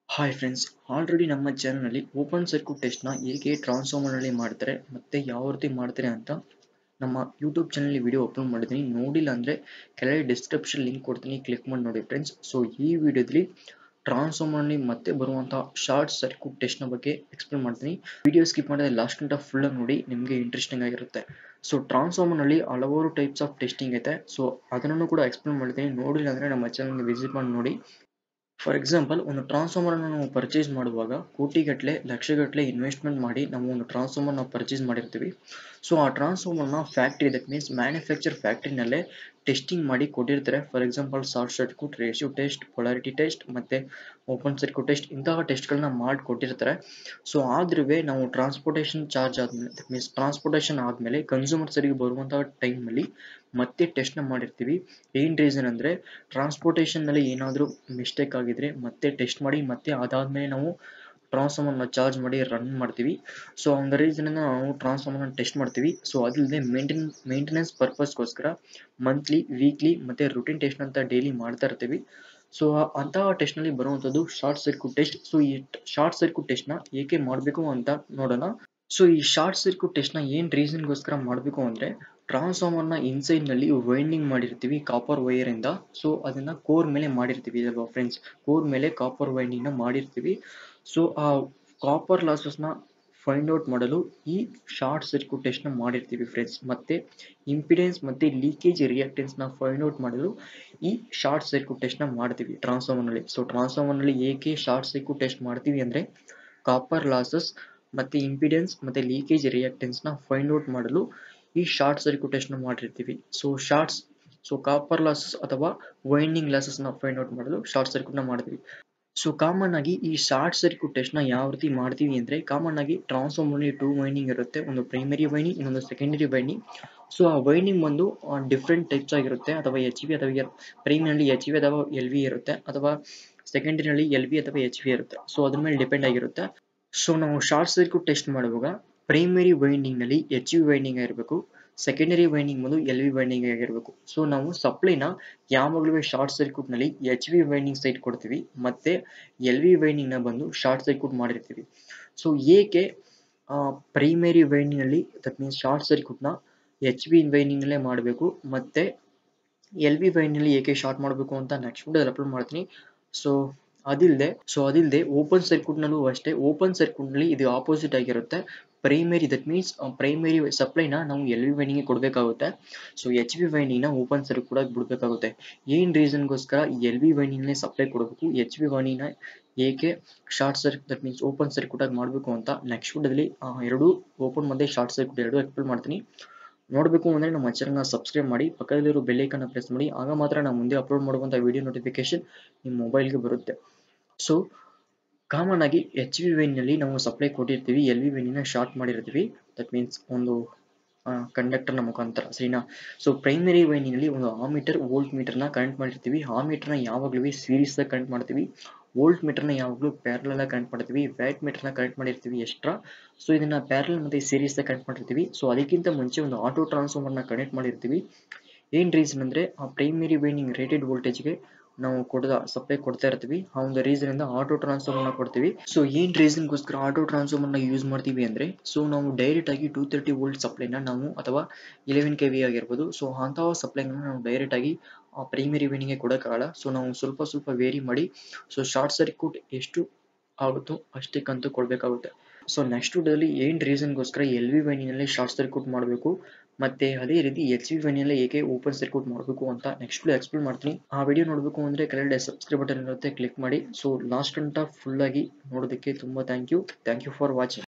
hi friends already ನಮ್ಮ ಚಾನಲ್ನಲ್ಲಿ open circuit ಟೆಸ್ಟ್ನ ಹೇಗೆ ಟ್ರಾನ್ಸ್ಫಾರ್ಮರ್ನಲ್ಲಿ ಮಾಡ್ತಾರೆ ಮತ್ತು ಯಾವ ರೀತಿ ಮಾಡ್ತಾರೆ ಅಂತ ನಮ್ಮ ಯೂಟ್ಯೂಬ್ ಚಾನಲ್ನಲ್ಲಿ ವಿಡಿಯೋ ಅಪ್ಲೋಡ್ ಮಾಡಿದ್ದೀನಿ ನೋಡಿಲ್ಲ ಅಂದರೆ ಕೆಳಗೆ ಡಿಸ್ಕ್ರಿಪ್ಷನ್ ಲಿಂಕ್ ಕೊಡ್ತೀನಿ ಕ್ಲಿಕ್ ಮಾಡಿ ನೋಡಿ ಫ್ರೆಂಡ್ಸ್ ಸೊ ಈ ವಿಡಿಯೋದಲ್ಲಿ ಟ್ರಾನ್ಸ್ಫಾರ್ಮರ್ನಲ್ಲಿ ಮತ್ತೆ ಬರುವಂಥ ಶಾರ್ಟ್ ಸರ್ಕ್ಯೂಟ್ ಟೆಸ್ಟ್ನ ಬಗ್ಗೆ ಎಕ್ಸ್ಪ್ಲೇನ್ ಮಾಡ್ತೀನಿ ವಿಡಿಯೋ ಸ್ಕಿಪ್ ಮಾಡಿದ್ರೆ ಲಾಸ್ಟ್ ಗಂಟ ಫುಲ್ಲಾಗಿ ನೋಡಿ ನಿಮಗೆ ಇಂಟ್ರೆಸ್ಟಿಂಗ್ ಆಗಿರುತ್ತೆ ಸೊ ಟ್ರಾನ್ಸ್ಫಾರ್ಮರ್ನಲ್ಲಿ ಹಲವಾರು ಟೈಪ್ಸ್ ಆಫ್ ಟೆಸ್ಟಿಂಗ್ ಐತೆ ಸೊ ಅದನ್ನು ಕೂಡ ಎಕ್ಸ್ಪ್ಲೇನ್ ಮಾಡ್ತೀನಿ ನೋಡಿಲ್ಲ ಅಂದರೆ ನಮ್ಮ ಚಾನಲ್ಗೆ ವಿಸಿಟ್ ಮಾಡಿ ನೋಡಿ ಫಾರ್ ಎಕ್ಸಾಂಪಲ್ ಒಂದು ಟ್ರಾನ್ಸ್ಫಾರ್ಮರ್ನ ನಾವು ಪರ್ಚೇಸ್ ಮಾಡುವಾಗ ಕೋಟಿಗಟ್ಟಲೆ ಲಕ್ಷಗಟ್ಟಲೆ ಇನ್ವೆಸ್ಟ್ಮೆಂಟ್ ಮಾಡಿ ನಾವು ಒಂದು ಟ್ರಾನ್ಸ್ಫಾರ್ಮರ್ನ ಪರ್ಚೇಸ್ ಮಾಡಿರ್ತೀವಿ ಸೊ ಆ ಟ್ರಾನ್ಸ್ಫಾರ್ಮರ್ನ ಫ್ಯಾಕ್ಟ್ರಿ ದಟ್ ಮೀನ್ಸ್ ಮ್ಯಾನುಫ್ಯಾಕ್ಚರ್ ಫ್ಯಾಕ್ಟ್ರಿನಲ್ಲೇ ಟೆಸ್ಟಿಂಗ್ ಮಾಡಿ ಕೊಟ್ಟಿರ್ತಾರೆ for example short circuit ratio test polarity test ಮತ್ತು ಓಪನ್ ಸರ್ಕ್ಯೂಟ್ ಟೆಸ್ಟ್ ಇಂತಹ ಟೆಸ್ಟ್ಗಳನ್ನ ಮಾಡಿ ಕೊಟ್ಟಿರ್ತಾರೆ ಸೊ ಆದ್ರೂ ನಾವು ಟ್ರಾನ್ಸ್ಪೋರ್ಟೇಷನ್ ಚಾರ್ಜ್ ಆದಮೇಲೆ ದಟ್ ಮೀನ್ಸ್ ಟ್ರಾನ್ಸ್ಪೋರ್ಟೇಷನ್ ಆದಮೇಲೆ ಕನ್ಸ್ಯೂಮರ್ಸರಿಗೆ ಬರುವಂಥ ಟೈಮಲ್ಲಿ ಮತ್ತೆ ಟೆಸ್ಟ್ನ ಮಾಡಿರ್ತೀವಿ ಏನು ರೀಸನ್ ಅಂದರೆ ಟ್ರಾನ್ಸ್ಪೋರ್ಟೇಷನ್ನಲ್ಲಿ ಏನಾದರೂ ಮಿಸ್ಟೇಕ್ ಆಗಿದ್ರೆ ಮತ್ತೆ ಟೆಸ್ಟ್ ಮಾಡಿ ಮತ್ತೆ ಅದಾದಮೇಲೆ ನಾವು ಟ್ರಾನ್ಸ್ಫಾರ್ಮರ್ನ ಚಾರ್ಜ್ ಮಾಡಿ ರನ್ ಮಾಡ್ತೀವಿ ಸೊ ಒಂದು ರೀಸನಿಂದ ನಾವು ಟ್ರಾನ್ಸ್ಫಾರ್ಮರ್ನ ಟೆಸ್ಟ್ ಮಾಡ್ತೀವಿ ಸೊ ಅದಿಲ್ಲದೆ ಮೇಂಟೆನ್ ಮೇಂಟೆನೆನ್ಸ್ ಪರ್ಪಸ್ಗೋಸ್ಕರ ಮಂತ್ಲಿ ವೀಕ್ಲಿ ಮತ್ತು ರುಟೀನ್ ಟೆಸ್ಟ್ ಅಂತ ಡೈಲಿ ಮಾಡ್ತಾ ಇರ್ತೀವಿ ಸೊ ಅಂತಹ ಟೆಸ್ಟ್ನಲ್ಲಿ ಬರುವಂಥದ್ದು ಶಾರ್ಟ್ ಸರ್ಕ್ಯೂಟ್ ಟೆಸ್ಟ್ ಸೊ ಈ ಶಾರ್ಟ್ ಸರ್ಕ್ಯೂಟ್ ಟೆಸ್ಟ್ನ ಏಕೆ ಮಾಡಬೇಕು ಅಂತ ನೋಡೋಣ ಸೊ ಈ ಶಾರ್ಟ್ ಸರ್ಕ್ಯೂಟ್ ಟೆಸ್ಟ್ನ ಏನು ರೀಸನ್ಗೋಸ್ಕರ ಮಾಡಬೇಕು ಅಂದರೆ ಟ್ರಾನ್ಸ್ಫಾರ್ಮರ್ನ ಇನ್ಸೈಡ್ನಲ್ಲಿ ವೈಂಡಿಂಗ್ ಮಾಡಿರ್ತೀವಿ ಕಾಪರ್ ವೈರಿಂದ ಸೊ ಅದನ್ನು ಕೋರ್ ಮೇಲೆ ಮಾಡಿರ್ತೀವಿ ಅಲ್ವಾ ಫ್ರೆಂಡ್ಸ್ ಕೋರ್ ಮೇಲೆ ಕಾಪರ್ ವೈಂಡಿಂಗ್ನ ಮಾಡಿರ್ತೀವಿ ಸೊ ಆ ಕಾಪರ್ ಲಾಸಸ್ನ ಫೈಂಡ್ ಔಟ್ ಮಾಡಲು ಈ ಶಾರ್ಟ್ ಸರ್ಕ್ಯೂಟ್ ಟೆಸ್ಟ್ನ ಮಾಡಿರ್ತೀವಿ ಫ್ರೆಂಡ್ಸ್ ಮತ್ತು ಇಂಪಿಡೆನ್ಸ್ ಮತ್ತು ಲೀಕೇಜ್ ರಿಯಾಕ್ಟೆನ್ಸ್ನ ಫೈಂಡ್ ಔಟ್ ಮಾಡಲು ಈ ಶಾರ್ಟ್ ಸರ್ಕ್ಯೂಟ್ ಟೆಸ್ಟ್ನ ಮಾಡ್ತೀವಿ ಟ್ರಾನ್ಸ್ಫಾರ್ಮರ್ನಲ್ಲಿ ಸೊ ಟ್ರಾನ್ಸ್ಫಾರ್ಮರ್ನಲ್ಲಿ ಏಕೆ ಶಾರ್ಟ್ ಸರ್ಕ್ಯೂಟ್ ಟೆಸ್ಟ್ ಮಾಡ್ತೀವಿ ಅಂದರೆ ಕಾಪರ್ ಲಾಸಸ್ ಮತ್ತು ಇಂಪಿಡೆನ್ಸ್ ಮತ್ತು ಲೀಕೇಜ್ ರಿಯಾಕ್ಟೆನ್ಸ್ನ ಫೈಂಡ್ ಔಟ್ ಮಾಡಲು ಈ ಶಾರ್ಟ್ ಸರ್ಕ್ಯೂಟ್ ಟೆಸ್ಟ್ನ ಮಾಡಿರ್ತೀವಿ so shorts so copper losses ಅಥವಾ ವೈಂಡಿಂಗ್ ಲಾಸಸ್ನ ಫೈಂಡ್ ಔಟ್ ಮಾಡಲು ಶಾರ್ಟ್ ಸರ್ಕ್ಯೂಟ್ನ ಮಾಡ್ತೀವಿ ಸೊ ಕಾಮನ್ ಆಗಿ ಈ ಶಾರ್ಟ್ ಸರ್ಕ್ಯೂಟ್ ಟೆಸ್ಟ್ನ ಯಾವ ರೀತಿ ಮಾಡ್ತೀವಿ ಅಂದರೆ ಕಾಮನ್ ಆಗಿ ಟ್ರಾನ್ಸ್ಫಾರ್ಮರ್ಲಿ ಟೂ ವೈಂಡಿಂಗ್ ಇರುತ್ತೆ ಒಂದು ಪ್ರೈಮರಿ ವೈಂಡಿಂಗ್ ಇನ್ನೊಂದು ಸೆಕೆಂಡರಿ ವೈಂಡಿಂಗ್ ಸೊ ಆ ವೈಂಡಿಂಗ್ ಬಂದು ಡಿಫ್ರೆಂಟ್ ಟೈಪ್ಸ್ ಆಗಿರುತ್ತೆ ಅಥವಾ ಎಚ್ ವಿ ಅಥವಾ ಪ್ರೈಮರಿನಲ್ಲಿ ಎಚ್ ವಿ ಅಥವಾ ಎಲ್ ವಿ ಇರುತ್ತೆ ಅಥವಾ ಸೆಕೆಂಡರಿನಲ್ಲಿ ಎಲ್ ವಿ ಅಥವಾ ಎಚ್ ವಿ ಇರುತ್ತೆ ಸೊ ಅದ್ರ ಮೇಲೆ ಡಿಪೆಂಡ್ ಆಗಿರುತ್ತೆ ಸೊ ನಾವು ಶಾರ್ಟ್ ಸರ್ಕ್ಯೂಟ್ ಟೆಸ್ಟ್ ಮಾಡುವಾಗ ಪ್ರೈಮರಿ ವೈಂಡಿಂಗ್ನಲ್ಲಿ ಎಚ್ ವಿ ವೈಂಡಿಂಗ್ ಆಗಿರಬೇಕು ಸೆಕೆಂಡರಿ ವೈಂಡಿಂಗ್ ಬಂದು ಎಲ್ ವಿ ವೈಂಡಿಂಗ್ ಆಗಿರಬೇಕು ಸೊ ನಾವು ಸಪ್ಲೈನ ಯಾವಾಗಲೂ ಶಾರ್ಟ್ ಸರ್ಕ್ಯೂಟ್ನಲ್ಲಿ ಎಚ್ ವಿ ವೈಂಡಿಂಗ್ ಸೈಡ್ ಕೊಡ್ತೀವಿ ಮತ್ತು ಎಲ್ ವಿ ವೈಂಡಿಂಗ್ನ ಬಂದು ಶಾರ್ಟ್ ಸರ್ಕ್ಯೂಟ್ ಮಾಡಿರ್ತೀವಿ ಸೊ ಏಕೆ ಪ್ರೈಮರಿ ವೈಂಡಿಂಗ್ನಲ್ಲಿ ದಟ್ ಮೀನ್ಸ್ ಶಾರ್ಟ್ ಸರ್ಕ್ಯೂಟ್ನ ಎಚ್ ವಿ ವೈಂಡಿಂಗ್ನಲ್ಲೇ ಮಾಡಬೇಕು ಮತ್ತು ಎಲ್ ವಿ ವೈಂಡಿಂಗ್ನಲ್ಲಿ ಏಕೆ ಶಾರ್ಟ್ ಮಾಡಬೇಕು ಅಂತ ನೆಕ್ಸ್ಟ್ ವಿಡಿಯೋದಲ್ಲಿ ಅಪ್ಲೋಡ್ ಮಾಡ್ತೀನಿ ಸೊ ಅದಿಲ್ಲದೆ ಸೊ ಅದಿಲ್ಲದೆ ಓಪನ್ ಸರ್ಕ್ಯೂಟ್ನಲ್ಲೂ ಅಷ್ಟೇ ಓಪನ್ ಸರ್ಕ್ಯೂಟ್ನಲ್ಲಿ ಇದು ಆಪೋಸಿಟ್ ಆಗಿರುತ್ತೆ ಪ್ರೈಮರಿ ದಟ್ ಮೀನ್ಸ್ ಪ್ರೈಮರಿ ಸಪ್ಲೈನ ನಾವು ಎಲ್ ವಿ ವೈಂಡಿಂಗ್ಗೆ ಕೊಡಬೇಕಾಗುತ್ತೆ ಸೊ ಎಚ್ ವಿ ವೈಂಡಿಂಗ್ನ ಓಪನ್ ಸರ್ಕ್ಯೂಟ್ ಆಗಿ ಬಿಡಬೇಕಾಗುತ್ತೆ ಏನು ರೀಸನ್ಗೋಸ್ಕರ ಎಲ್ ವಿ ವೈಂಡಿಂಗ್ನೇ ಸಪ್ಲೈ ಕೊಡಬೇಕು ಎಚ್ ವಿ ವೈಂಡಿಂಗ್ನ ಏಕೆ short circuit that means open circuit ಆಗಿ ಮಾಡಬೇಕು ಅಂತ ನೆಕ್ಸ್ಟ್ ವಿಡಿಯೋದಲ್ಲಿ ಎರಡು ಓಪನ್ ಮತ್ತು ಶಾರ್ಟ್ ಸರ್ಕ್ಯೂಟ್ ಎರಡು ಎಕ್ಸ್ಪ್ಲೇನ್ ಮಾಡ್ತೀನಿ ನೋಡಬೇಕು ಅಂದರೆ ನಮ್ಮ ಚಾನಲ್ನ ಸಬ್ಸ್ಕ್ರೈಬ್ ಮಾಡಿ ಪಕ್ಕದಲ್ಲಿರೋ ಬೆಲ್ಲೈಕನ್ನ ಪ್ರೆಸ್ ಮಾಡಿ ಆಗ ಮಾತ್ರ ನಾವು ಮುಂದೆ ಅಪ್ಲೋಡ್ ಮಾಡುವಂಥ ವಿಡಿಯೋ ನೋಟಿಫಿಕೇಶನ್ ನಿಮ್ಮ ಮೊಬೈಲ್ಗೆ ಬರುತ್ತೆ ಸೊ ಕಾಮನ್ ಆಗಿ ಎಚ್ ವಿ ವೈನಲ್ಲಿ ನಾವು ಸಪ್ಲೈ ಕೊಟ್ಟಿರ್ತೀವಿ ಎಲ್ ವಿ ವೈನಿನ ಶಾರ್ಟ್ ಮಾಡಿರ್ತೀವಿ ದಟ್ ಮೀನ್ಸ್ ಒಂದು ಕಂಡಕ್ಟರ್ನ ಮುಖಾಂತರ ಸರಿನಾ ಸೊ ಪ್ರೈಮರಿ ವೈನಿನಲ್ಲಿ ಒಂದು ಆ ಮೀಟರ್ ವೋಲ್ಟ್ ಮೀಟರ್ನ ಕನೆಕ್ಟ್ ಮಾಡಿರ್ತೀವಿ ಆ ಮೀಟರ್ನ ಯಾವಾಗಲೂ ಸೀರೀಸ್ದಾಗ ಕನೆಕ್ಟ್ ಮಾಡ್ತೀವಿ ವೋಲ್ಟ್ ಮೀಟರ್ನ ಯಾವಾಗಲೂ ಪ್ಯಾರಲ ಕನೆಕ್ಟ್ ಮಾಡ್ತೀವಿ ವ್ಯಾಟ್ ಮೀಟರ್ನ ಕನೆಕ್ಟ್ ಮಾಡಿರ್ತೀವಿ ಎಕ್ಸ್ಟ್ರಾ ಸೊ ಇದನ್ನ ಪ್ಯಾರಲ್ ಮತ್ತು ಸೀರೀಸ್ದಾಗ ಕನೆಕ್ಟ್ ಮಾಡಿರ್ತೀವಿ ಸೊ ಅದಕ್ಕಿಂತ ಮುಂಚೆ ಒಂದು ಆಟೋ ಟ್ರಾನ್ಸ್ಫಾರ್ಮರ್ನ ಕನೆಕ್ಟ್ ಮಾಡಿರ್ತೀವಿ ಏನು ರೀಸನ್ ಅಂದರೆ ಆ ಪ್ರೈಮರಿ ವೈಂಡಿಂಗ್ ರೇಟೆಡ್ ವೋಲ್ಟೇಜ್ಗೆ ನಾವು ಕೊಡದ ಸಪ್ಲೈ ಕೊಡ್ತಾ ಇರ್ತೀವಿ ಆ ಒಂದು ರೀಸನ್ ಇಂದ ಆಟೋ ಟ್ರಾನ್ಸ್ಫಾರ್ಮರ್ನ ಕೊಡ್ತೀವಿ ಸೊ ಏನ್ ರೀಸನ್ಗೋಸ್ಕರ ಆಟೋ ಟ್ರಾನ್ಸ್ಫಾರ್ಮರ್ನ ಯೂಸ್ ಮಾಡ್ತೀವಿ ಅಂದ್ರೆ ಸೊ ನಾವು ಡೈರೆಕ್ಟ್ ಆಗಿ ಟೂ ತರ್ಟಿ ವೋಲ್ಟ್ ಸಪ್ಲೈನ ನಾವು ಅಥವಾ ಇಲೆವೆನ್ ಕೆ ವಿ ಆಗಿರ್ಬೋದು ಸೊ ಅಂತಹ ಸಪ್ಲೈನ ನಾವು ಡೈರೆಕ್ಟ್ ಆಗಿ ಆ ಪ್ರೈಮರಿ ವೇನಿಗೆ ಕೊಡೋಕ್ಕಾಗಲ್ಲ ಸೊ ನಾವು ಸ್ವಲ್ಪ ಸ್ವಲ್ಪ ವೇರಿ ಮಾಡಿ ಸೊ ಶಾರ್ಟ್ ಸರ್ಕ್ಯೂಟ್ ಎಷ್ಟು ಆಗುತ್ತೋ ಅಷ್ಟಕ್ಕಂತೂ ಕೊಡಬೇಕಾಗುತ್ತೆ ಸೊ ನೆಕ್ಸ್ಟ್ ವಿಡಿಯೋದಲ್ಲಿ ಏನು ರೀಸನ್ಗೋಸ್ಕರ ಎಲ್ ವಿ ವೈನಿನಲ್ಲಿ ಶಾರ್ಟ್ ಸರ್ಕ್ಯೂಟ್ ಮಾಡಬೇಕು ಮತ್ತೆ ಅದೇ ರೀತಿ ಎಚ್ ವಿ ವೈನಲ್ಲಿ ಏಕೆ ಓಪನ್ ಸರ್ಕ್ಯೂಟ್ ಮಾಡಬೇಕು ಅಂತ ನೆಕ್ಸ್ಟ್ ವಿಡಿಯೋ ಎಕ್ಸ್ಪ್ಲೇನ್ ಮಾಡ್ತೀನಿ ಆ ವಿಡಿಯೋ ನೋಡಬೇಕು ಅಂದರೆ ಕೆಳಗಡೆ ಸಬ್ಸ್ಕ್ರೈಬ್ ಬಟನ್ ಇರುತ್ತೆ ಕ್ಲಿಕ್ ಮಾಡಿ ಸೊ ಲಾಸ್ಟ್ ಗಂಟ ಫುಲ್ ಆಗಿ ನೋಡೋದಕ್ಕೆ ತುಂಬ thank you thank you for watching